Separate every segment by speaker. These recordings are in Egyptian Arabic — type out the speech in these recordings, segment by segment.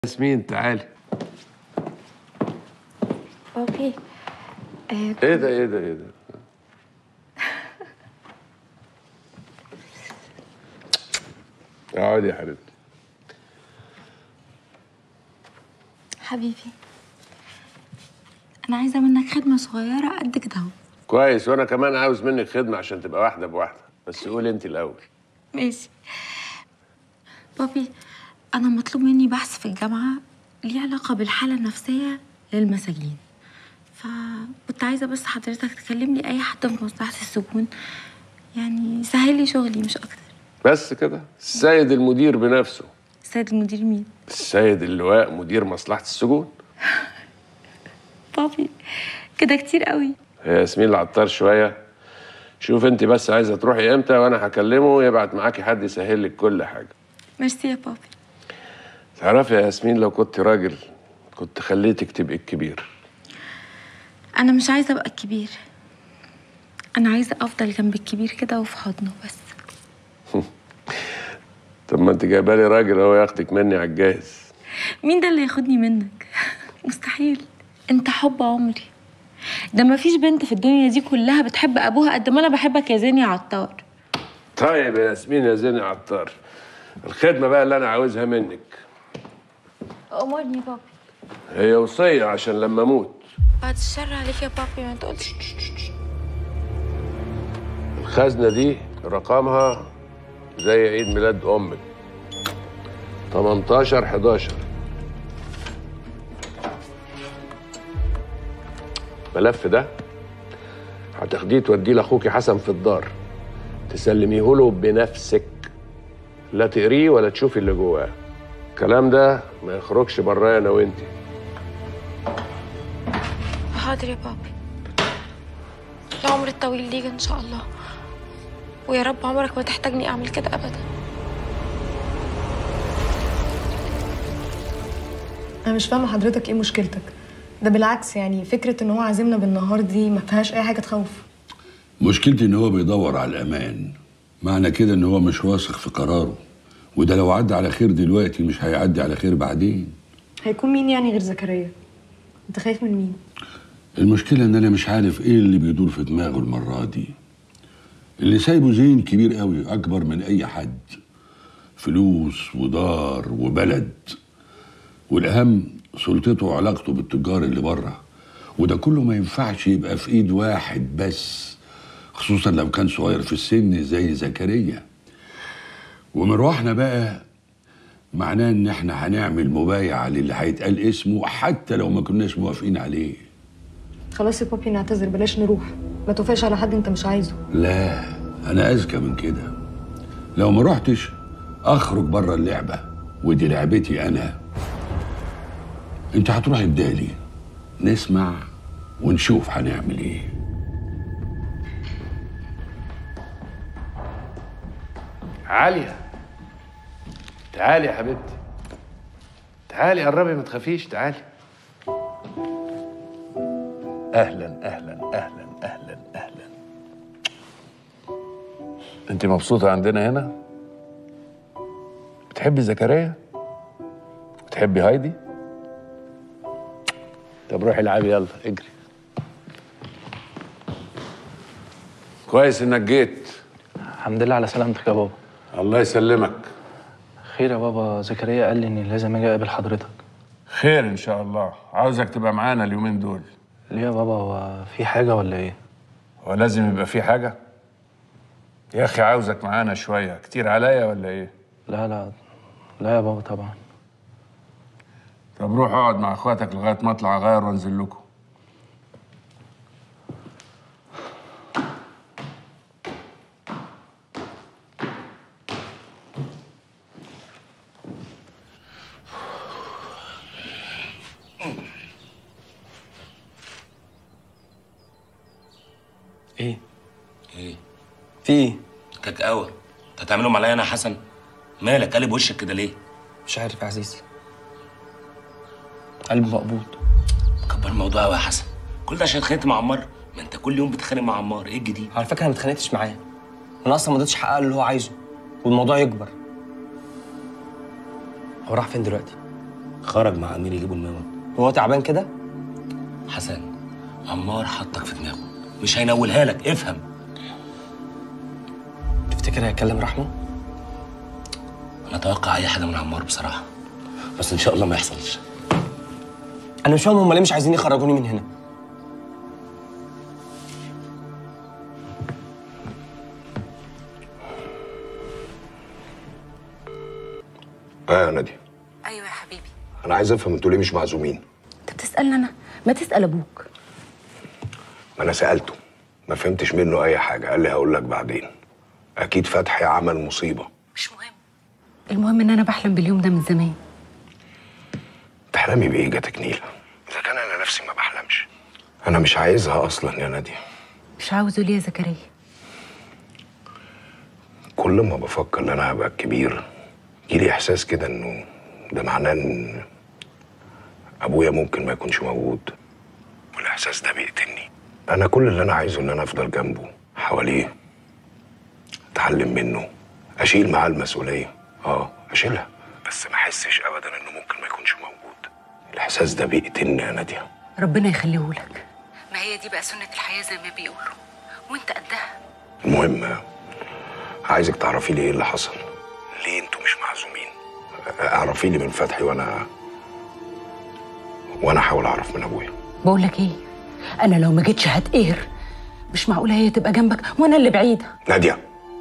Speaker 1: ياسمين تعالي
Speaker 2: بابي آه
Speaker 1: ايه ده ايه ده ايه ده اقعدي يا حبيبتي
Speaker 2: حبيبي انا عايزه منك خدمه صغيره قد كده اهو
Speaker 1: كويس وانا كمان عاوز منك خدمه عشان تبقى واحده بواحده بس قولي انت الاول
Speaker 2: ماشي بابي انا مطلوب مني بحث في الجامعه ليه علاقه بالحاله النفسيه للمساجين فكنت عايزه بس حضرتك تكلمني اي حد في مصلحه السجون يعني سهل لي شغلي مش اكتر
Speaker 1: بس كده السيد المدير بنفسه
Speaker 2: السيد المدير مين
Speaker 1: السيد اللواء مدير مصلحه السجون
Speaker 2: بابي كده كتير قوي
Speaker 1: هي ياسمين العطار شويه شوف انت بس عايزه تروحي امتى وانا هكلمه يبعت معاكي حد يسهل لك كل حاجه
Speaker 2: ميرسي يا بابي
Speaker 1: تعرفي يا ياسمين لو كنت راجل كنت خليتك تبقي الكبير
Speaker 2: انا مش عايزه ابقى الكبير انا عايزه افضل جنب الكبير كده وفي حضنه بس
Speaker 1: طب ما انت جايبه لي راجل اهو ياخدك مني على الجاهز
Speaker 2: مين ده اللي ياخدني منك مستحيل انت حب عمري ده ما فيش بنت في الدنيا دي كلها بتحب ابوها قد ما انا بحبك يا زين يا عطار
Speaker 1: طيب يا ياسمين يا زين يا عطار الخدمه بقى اللي انا عاوزها منك
Speaker 2: امرني يا بابي
Speaker 1: هي وصيه عشان لما اموت
Speaker 2: بعد الشر عليك يا بابي ما تقولش
Speaker 1: الخزنه دي رقمها زي عيد ميلاد امك 18 11 الملف ده هتاخديه توديه لاخوكي حسن في الدار تسلميه له بنفسك لا تقريه ولا تشوفي اللي جواه الكلام ده ما يخرجش برايا انا وانتي
Speaker 2: حاضر يا بابي العمر الطويل ليك ان شاء الله ويا رب عمرك ما تحتاجني اعمل كده ابدا
Speaker 3: انا مش فاهمه حضرتك ايه مشكلتك ده بالعكس يعني فكره ان هو عازمنا بالنهار دي ما فيهاش اي حاجه تخوف
Speaker 4: مشكلتي ان هو بيدور على الامان معنى كده ان هو مش واثق في قراره وده لو عدى على خير دلوقتي مش هيعدي على خير بعدين
Speaker 3: هيكون مين يعني غير زكريا انت خايف من مين
Speaker 4: المشكلة ان انا مش عارف ايه اللي بيدور في دماغه المرة دي اللي سايبه زين كبير قوي اكبر من اي حد فلوس ودار وبلد والاهم سلطته وعلاقته بالتجار اللي بره وده كله ما ينفعش يبقى في ايد واحد بس خصوصا لو كان صغير في السن زي زكريا ومروحنا بقى معناه ان احنا هنعمل مبايعة للي هيتقال اسمه حتى لو ما كناش موافقين عليه
Speaker 3: خلاص يا بابي نعتذر بلاش نروح ما توافقش على حد انت مش عايزه
Speaker 4: لا انا اذكى من كده لو ما رحتش اخرج بره اللعبه ودي لعبتي انا انت هتروحي بدالي نسمع ونشوف هنعمل ايه
Speaker 1: عالية تعالي يا حبيبتي تعالي قربي ما تخافيش تعالي اهلا اهلا اهلا اهلا اهلا انت مبسوطة عندنا هنا بتحبي زكريا بتحبي هايدي طب روحي العبي يلا اجري كويس انك جيت
Speaker 5: الحمد لله على سلامتك يا بابا
Speaker 1: الله يسلمك
Speaker 5: خير يا بابا زكريا قال لي اني لازم اجي اقابل حضرتك
Speaker 1: خير ان شاء الله عاوزك تبقى معانا اليومين دول
Speaker 5: ليه يا بابا هو في حاجه ولا ايه
Speaker 1: هو لازم يبقى في حاجه يا اخي عاوزك معانا شويه كتير عليا ولا ايه
Speaker 5: لا لا لا يا بابا طبعا
Speaker 1: طب روح اقعد مع اخواتك لغايه ما اطلع اغير وانزل لكم
Speaker 6: ايه
Speaker 7: ايه
Speaker 6: في ايه
Speaker 7: كاكاوه انت هتعملهم عليا انا يا حسن مالك قلب وشك كده ليه
Speaker 6: مش عارف يا عزيزي قلبي مقبوض
Speaker 7: كبر الموضوع قوي يا حسن كل ده عشان اتخانقت مع عمار ما انت كل يوم بتتخانق مع عمار ايه الجديد
Speaker 6: على فكره انا ما اتخانقتش معاه انا اصلا ما اديتش حقها اللي هو عايزه والموضوع يكبر هو راح فين دلوقتي
Speaker 7: خرج مع امير يجيبوا الميمون
Speaker 6: هو تعبان كده
Speaker 7: حسن عمار حطك في دماغه مش هينولها لك افهم
Speaker 6: تفتكر هيكلم رحمه
Speaker 7: انا اتوقع اي حاجه من عمار بصراحه بس ان شاء الله ما يحصلش
Speaker 6: انا مش فاهم هم ليه مش عايزين يخرجوني من هنا
Speaker 4: اه يا ناديه
Speaker 2: ايوه يا حبيبي
Speaker 4: انا عايز افهم انتوا ليه مش معزومين
Speaker 2: انت بتسالني انا ما تسال ابوك
Speaker 4: ما انا سالته ما فهمتش منه اي حاجه قال لي هقول لك بعدين اكيد فتحي عمل مصيبه
Speaker 2: مش مهم المهم ان انا بحلم باليوم ده من زمان
Speaker 4: تحلمي بايه جاتك نيله اذا كان انا نفسي ما بحلمش انا مش عايزها اصلا يا ناديه
Speaker 2: مش عاوزه ليه يا زكريا
Speaker 4: كل ما بفكر ان انا هبقى كبير يجيلي احساس كده انه ده معناه ان ابويا ممكن ما يكونش موجود والاحساس ده بيقتلني انا كل اللي انا عايزه ان انا افضل جنبه حواليه اتعلم منه اشيل معاه المسؤوليه اه اشيلها بس ما احسش ابدا انه ممكن ما يكونش موجود الاحساس ده بيقتلني يا ناديه
Speaker 2: ربنا يخليهولك ما هي دي بقى سنه الحياه زي ما بيقولوا وانت قدها
Speaker 4: المهم عايزك تعرفي لي ايه اللي حصل ليه انتوا مش معزومين اعرفي لي من فتحي وانا وانا احاول اعرف من ابويا
Speaker 2: بقول لك ايه انا لو ما جيتش هتقهر مش معقوله هي تبقى جنبك وانا اللي بعيده
Speaker 4: ناديه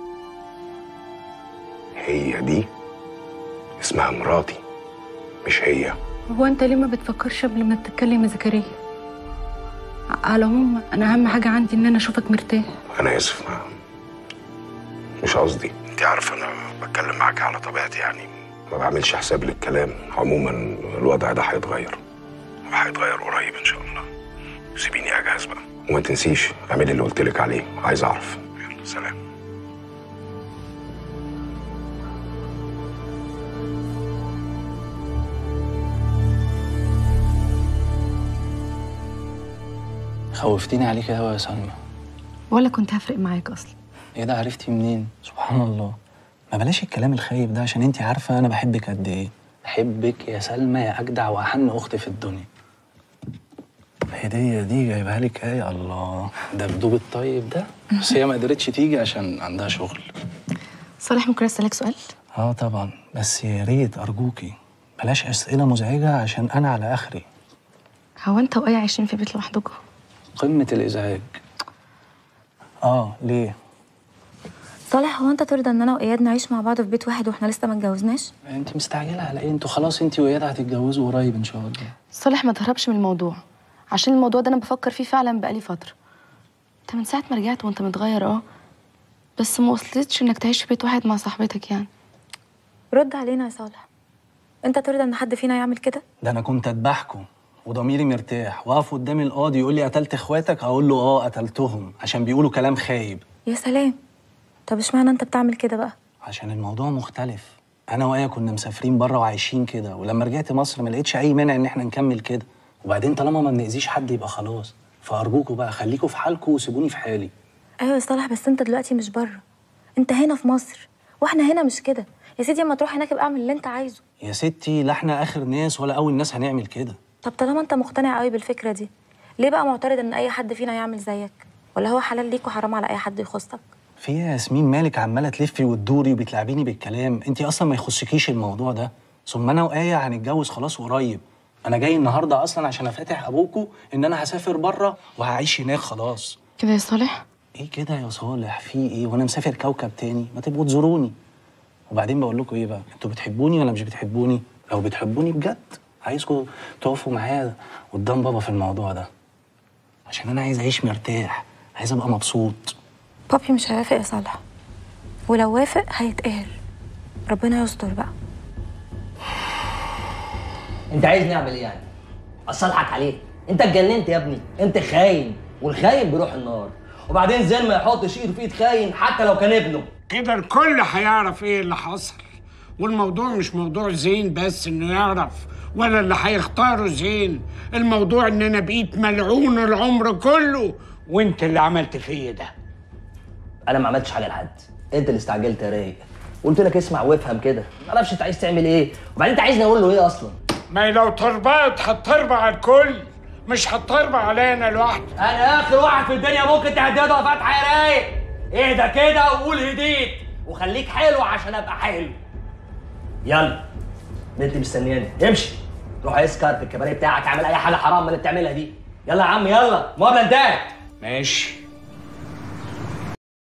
Speaker 4: هي دي اسمها مراتي مش هي
Speaker 2: هو انت ليه ما بتفكرش قبل ما تتكلم يا زكريا على العموم انا اهم حاجه عندي ان انا اشوفك مرتاح
Speaker 4: انا اسف ما مش قصدي انت عارفه انا بتكلم معاك على طبيعتي يعني ما بعملش حساب للكلام عموما الوضع ده هيتغير وهيتغير قريب ان شاء الله سيبيني اجهز بقى وما تنسيش اعملي اللي قلت لك عليه عايز اعرف يلا سلام
Speaker 5: خوفتيني عليك قوي يا سلمى
Speaker 3: ولا كنت هفرق معاك اصلا
Speaker 5: ايه ده عرفتي منين سبحان الله ما بلاش الكلام الخايب ده عشان انت عارفه انا بحبك قد ايه بحبك يا سلمى يا اجدع واحن اخت في الدنيا الهديه دي جايبها لك ايه يا الله ده بدوب الطيب ده بس هي ما قدرتش تيجي عشان عندها شغل
Speaker 3: صالح ممكن اسالك سؤال
Speaker 5: اه طبعا بس يا ريت ارجوكي بلاش اسئله مزعجه عشان انا على اخري
Speaker 3: هو انت وايه عايشين في بيت لوحدكم
Speaker 5: قمه الازعاج اه ليه
Speaker 2: صالح هو انت ترضى ان انا واياد نعيش مع بعض في بيت واحد واحنا لسه ما اتجوزناش
Speaker 5: انت مستعجله على ايه انتوا خلاص انت واياد هتتجوزوا قريب ان شاء الله
Speaker 3: صالح ما تهربش من الموضوع عشان الموضوع ده انا بفكر فيه فعلا بقالي فتره انت من ساعه ما رجعت وانت متغير اه بس ما وصلتش انك تعيش في بيت واحد مع صاحبتك يعني
Speaker 2: رد علينا يا صالح انت ترضى ان حد فينا يعمل كده
Speaker 5: ده انا كنت اذبحكم وضميري مرتاح واقف قدام القاضي يقول لي قتلت اخواتك هقول له اه قتلتهم عشان بيقولوا كلام خايب
Speaker 2: يا سلام طب اشمعنى انت بتعمل كده بقى
Speaker 5: عشان الموضوع مختلف انا وايه كنا مسافرين بره وعايشين كده ولما رجعت مصر ما لقيتش اي مانع ان احنا نكمل كده وبعدين طالما ما بنأذيش حد يبقى خلاص فارجوكوا بقى خليكوا في حالكوا وسيبوني في حالي
Speaker 2: ايوه يا صالح بس انت دلوقتي مش بره انت هنا في مصر واحنا هنا مش كده يا سيدي اما تروح هناك ابقى اعمل اللي انت عايزه
Speaker 5: يا ستي لا احنا اخر ناس ولا اول ناس هنعمل كده
Speaker 2: طب طالما انت مقتنع قوي بالفكره دي ليه بقى معترض ان اي حد فينا يعمل زيك ولا هو حلال ليك وحرام على اي حد يخصك
Speaker 5: في إيه يا ياسمين مالك عماله تلفي وتدوري وبتلعبيني بالكلام انت اصلا ما يخصكيش الموضوع ده ثم انا وايه هنتجوز خلاص قريب انا جاي النهارده اصلا عشان افاتح ابوكوا ان انا هسافر بره وهعيش هناك خلاص
Speaker 3: كده يا صالح
Speaker 5: ايه كده يا صالح في ايه وانا مسافر كوكب تاني ما تبقوا تزوروني وبعدين بقول لكم ايه بقى انتوا بتحبوني ولا مش بتحبوني لو بتحبوني بجد عايزكم تقفوا معايا قدام بابا في الموضوع ده عشان انا عايز اعيش مرتاح عايز ابقى مبسوط
Speaker 2: بابي مش هيوافق يا صالح ولو وافق هيتقهر ربنا يستر بقى
Speaker 8: انت عايزني اعمل ايه يعني؟ اصلحك عليك انت اتجننت يا ابني انت خاين والخاين بيروح النار وبعدين زين ما يحطش ايده في ايد خاين حتى لو كان ابنه
Speaker 9: كده الكل هيعرف ايه اللي حصل والموضوع مش موضوع زين بس انه يعرف ولا اللي هيختاره زين الموضوع ان انا بقيت ملعون العمر كله وانت اللي عملت فيا ده
Speaker 8: انا ما عملتش حاجه لحد انت اللي استعجلت يا رايق قلت لك اسمع وافهم كده ما اعرفش انت عايز تعمل ايه وبعدين انت عايزني اقول له ايه اصلا
Speaker 9: ما هي لو تربط هتربع على الكل مش هتربع عليا انا لوحدي
Speaker 8: انا اخر واحد في الدنيا ممكن تهدده يا فتحي يا رايق اهدى كده وقول هديت وخليك حلو عشان ابقى حلو يلا بنتي مستنياني امشي روح اسكر في الكباريه بتاعك اعمل اي حاجه حرام من اللي بتعملها دي يلا يا عم يلا مقابله انتهت
Speaker 9: ماشي